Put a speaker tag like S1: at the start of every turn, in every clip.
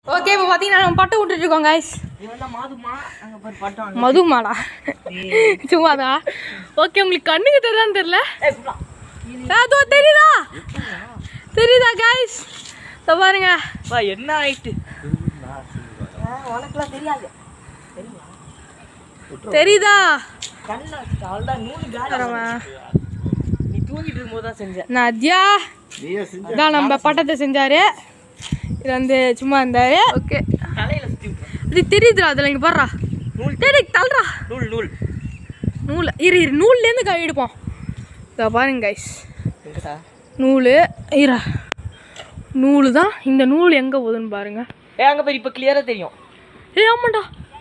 S1: Okay இப்போ பார்த்தீங்கன்னா நம்ம பட்டை விட்டுட்டு இருக்கோம் guys
S2: இவன் தான் மாதுமா அங்க பாரு பட்டம்
S1: மது மாடா சும்மாதா ஓகே உங்களுக்கு கண்ணுக்கு தெரியுதான்னு தெரியல அதோ தெரியுதா தெரியுதா கைஸ் இதோ பாருங்க
S2: பா என்ன ஆயிட்டு உனக்குலாம் தெரியாது
S1: தெரியுதா
S2: கண்ணா அவ்வளோதான் நூறு காலி
S1: தரவன்.
S2: நீ தூங்கிட்டு இருக்கும்போது தான் செஞ்சேன்
S1: நதியா இதான் நம்ம பட்டத்தை செஞ்சாரு இது வந்து சும்மா இருந்தாரு ஓகே
S2: தலையில சுத்தி விட்டுறேன்.
S1: இது தெரியுதுடா அதில் இங்கே பாடுறா
S2: நூல்
S1: தேடி தள்ளுறா
S2: நூல் நூல்
S1: நூல் இரு இரு நூல்லேருந்து கை எடுப்போம் இதோ பாருங்க கைஸ்
S2: எங்கடா
S1: நூல் இரா நூல் தான் இந்த நூல் எங்கே போகுதுன்னு பாருங்க
S2: ஏ அங்க பாரு இப்போ கிளியரா தெரியும்
S1: ஏய் ஆமாண்டா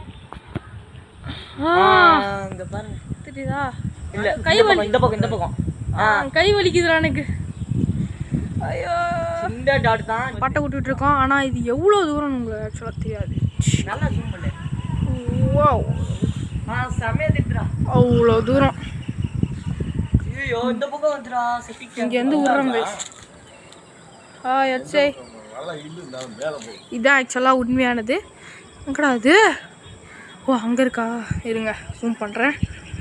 S1: ஆ
S2: அங்க பாருங்க
S1: தெரியுதா
S2: இல்ல
S1: கை
S2: இந்த
S1: வலி.
S2: பக்கம் இந்த பக்கம் இந்த பக்கம்
S1: ஆ, கை வலிக்குதுடா எனக்கு ஐயோ
S2: இந்த டாட் தான்
S1: பட்டை விட்டுட்டு இருக்கோம் ஆனால் இது எவ்வளோ தூரம் உங்களுக்கு ஆக்சுவலாக தெரியாது
S2: நல்லா ஜூம் பண்ணு
S1: வாவ்
S2: ஆ செமையா திட்டுறா
S1: அவ்வளோ தூரம்
S2: ஐயோ இந்த பக்கம் வந்துடா செட்டிக்
S1: இங்கேருந்து விட்றோம் கைஸ் ஆ எச்சே இதான் ஆக்சுவலாக உண்மையானது எங்கடா அது ஓ அங்கே இருக்கா இருங்க ஜூம் பண்ணுறேன்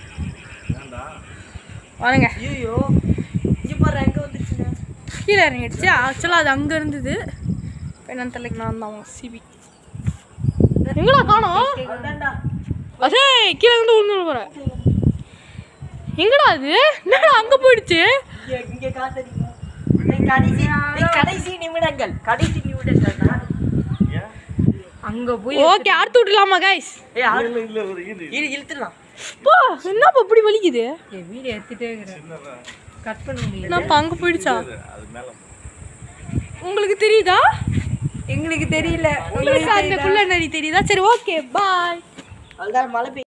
S1: பாருங்க
S2: ஐயோ இங்க பாரு எங்க வந்துச்சுன்னு
S1: கீழே இறங்கிடுச்சு ஆக்சுவலாக அது அங்கே இருந்தது இப்ப என்னன்னு தெரியல நான் தான் சிபி எங்கடா காணோம்
S2: அதான்டா
S1: அதே கீழே இருந்து விழுந்து போகிறேன் எங்கடா அது என்னடா அங்கே போயிடுச்சு
S2: இங்க இங்க காத்தடிக்கும் ஏய், கடைசி ஏய், கடைசி நிமிடங்கள் கடைசி நிமிடங்கள் தான். அங்க போய்
S1: ஓகே அடுத்து விட்டுலாமா கைஸ்
S2: ஏய் ஆடு இரு இழுத்துடலாம்
S1: பா என்னப்பா இப்படி வலிக்குது
S2: வீடியோ எடுத்துட்டே இருக்கிறேன் கட் பண்ண முடியல
S1: என்னப்பா அங்கே போயிடுச்சா உங்களுக்கு தெரியுதா
S2: எங்களுக்கு தெரியல
S1: உங்களுக்கு அந்த குள்ள நரி தெரியுதா சரி ஓகே பாய்
S2: அதுதான் மழை பெய்யுது